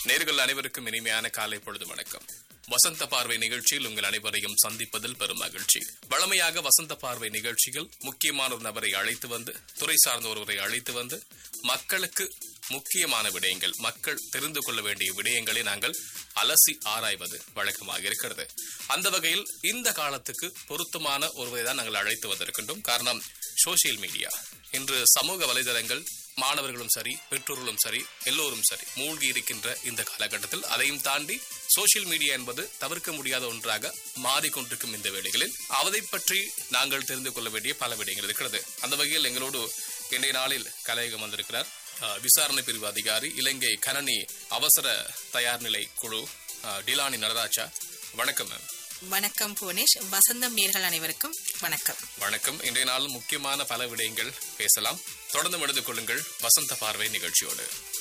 நேர்கள் அனைவருக்கும் இனிமையான காலை பொழுது வணக்கம் வசந்த பார்வை நிகழ்ச்சியில் உங்கள் அனைவரையும் சந்திப்பதில் பெரும் மகிழ்ச்சி வழமையாக வசந்த பார்வை நிகழ்ச்சியில் முக்கியமான ஒரு நபரை அழைத்து வந்து துறை சார்ந்த ஒருவரை அழைத்து வந்து மக்களுக்கு முக்கியமான விடயங்கள் மக்கள் தெரிந்து கொள்ள வேண்டிய விடயங்களை நாங்கள் அலசி ஆராய்வது வழக்கமாக இருக்கிறது அந்த வகையில் இந்த காலத்துக்கு பொருத்தமான ஒருவரை தான் நாங்கள் அழைத்து வந்திருக்கின்றோம் காரணம் சோசியல் மீடியா இன்று சமூக வலைதளங்கள் மாணவர்களும் சரி பெற்றோர்களும் சரி எல்லோரும் சரி மூழ்கி இருக்கின்ற இந்த காலகட்டத்தில் அதையும் தாண்டி சோசியல் மீடியா என்பது தவிர்க்க முடியாத ஒன்றாக மாறிக்கொண்டிருக்கும் இந்த வேளைகளில் அதை பற்றி நாங்கள் தெரிந்து கொள்ள வேண்டிய பல விடயங்கள் இருக்கிறது அந்த வகையில் எங்களோடு இன்றைய நாளில் கலையகம் வந்திருக்கிறார் அஹ், விசாரணை பிரிவு அதிகாரி இலங்கை கணனி அவசர தயார்நிலை குழு அஹ், டிலானி நடராஜா வணக்கம் மேம் வணக்கம் புவனேஷ் வசந்தம் நேர்கள் அனைவருக்கும் வணக்கம் வணக்கம் இன்றைய நாள் முக்கியமான பல விடயங்கள் பேசலாம் தொடர்ந்து எடுத்துக் கொள்ளுங்கள் வசந்த பார்வை நிகழ்ச்சியோடு